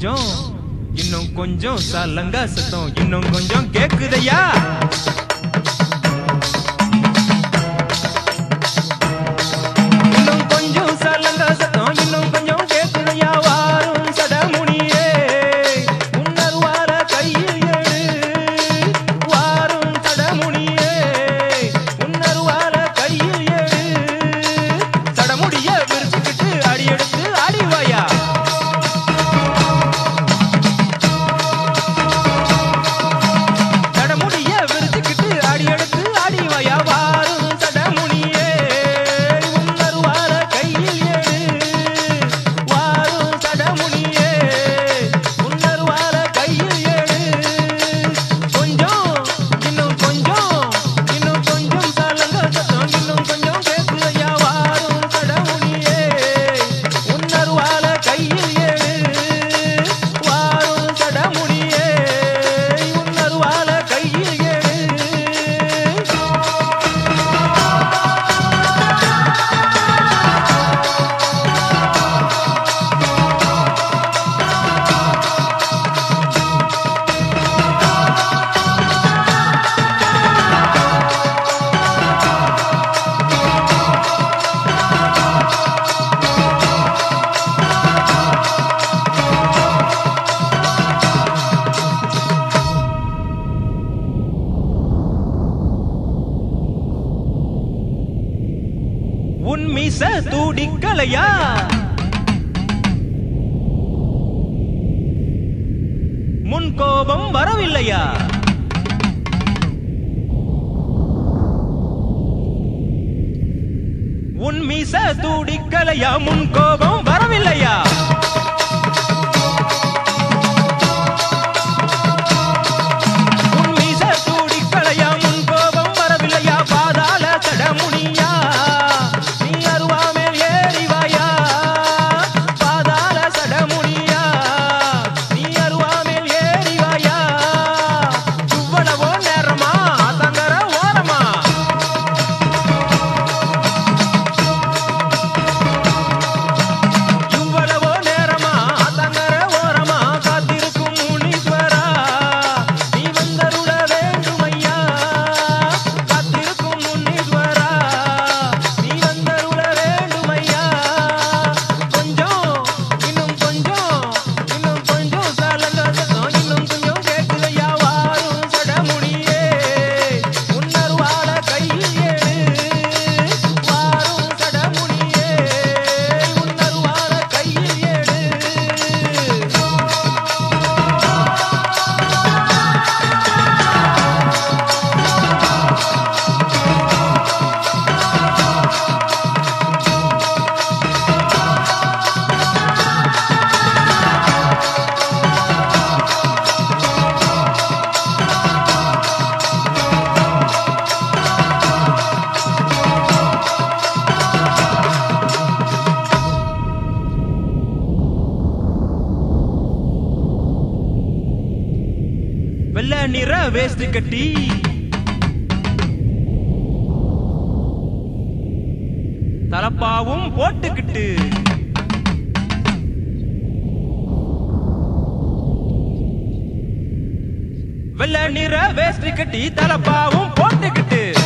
கொஞ்சம் இன்னும் கொஞ்சம் சலங்க சத்தம் இன்னும் கொஞ்சம் கேக்குதையா இன்னும் கொஞ்சம் சலங்க சத்தம் இன்னும் கொஞ்சம் கேக்குதையா வாரும் சடமுனியே உன்னருவார கையில் எடு வாரும் சடமுனியே உன்னருவார கையில் எடு சடமுடிய விரிச்சுக்கிட்டு அடி எடுத்து அடிவாயா சடமுடிய விரிச்சுக்கிட்டு அடி எடுத்து அடிவாயா வாரும் சடமுனியே உன்னருவார கையில் எடு வாரும் சடமுனியே உன்னருவார கையில் எடு கொஞ்சம் இன்னும் கொஞ்சம் இன்னும் கொஞ்சம் சலங்க சத்தம் இன்னும் கொஞ்சம் கேட்குதையா வாரும் சடமுனியே உன்னருவார கையில் எடு வாரும் சடமுனியே உன்னருவார கையில் எடு உன் மீச தூடிக்கலையா முன் கோபம் வரவில்லையா உன் மீச தூடிக்கலையா முன் கோபம் வரவில்லையா உன் மீச தூடிக்கலையா முன் கோபம் வரவில்லையா பாதாள தடமுனியா நீ அருவாமேல் ஏறிவாயா பாதாள சடமுனியா நீ அருவாமேல் ஏறிவாயா இவ்வளவோ நேரமா தங்கர ஓரமா இவ்வளவோ நேரமா தங்கர ஓரமா காத்திருக்கும் முனீஸ்வரா நீ வந்தருள வேண்டுமையா காத்திருக்கும் முனீஸ்வரா நீ வந்தருள வேண்டுமையா கொஞ்சம் இன்னும் கொஞ்சம் இன்னும் கொஞ்சம் சலங்க சத்தம் இன்னும் கொஞ்சம் கேட்குதையா வாரும் சடமுனியே உன்னருவாள கையில் ஏடு வாரும் சடமுனியே உன்னருவாள கையில் ஏடு வெள்ள நிற வேஸ்ட் கட்டி தலப்பாவும் போட்டுக்கிட்டு வெள்ள நிற வேஸ்ட் கட்டி தலப்பாவும் போட்டுக்கிட்டு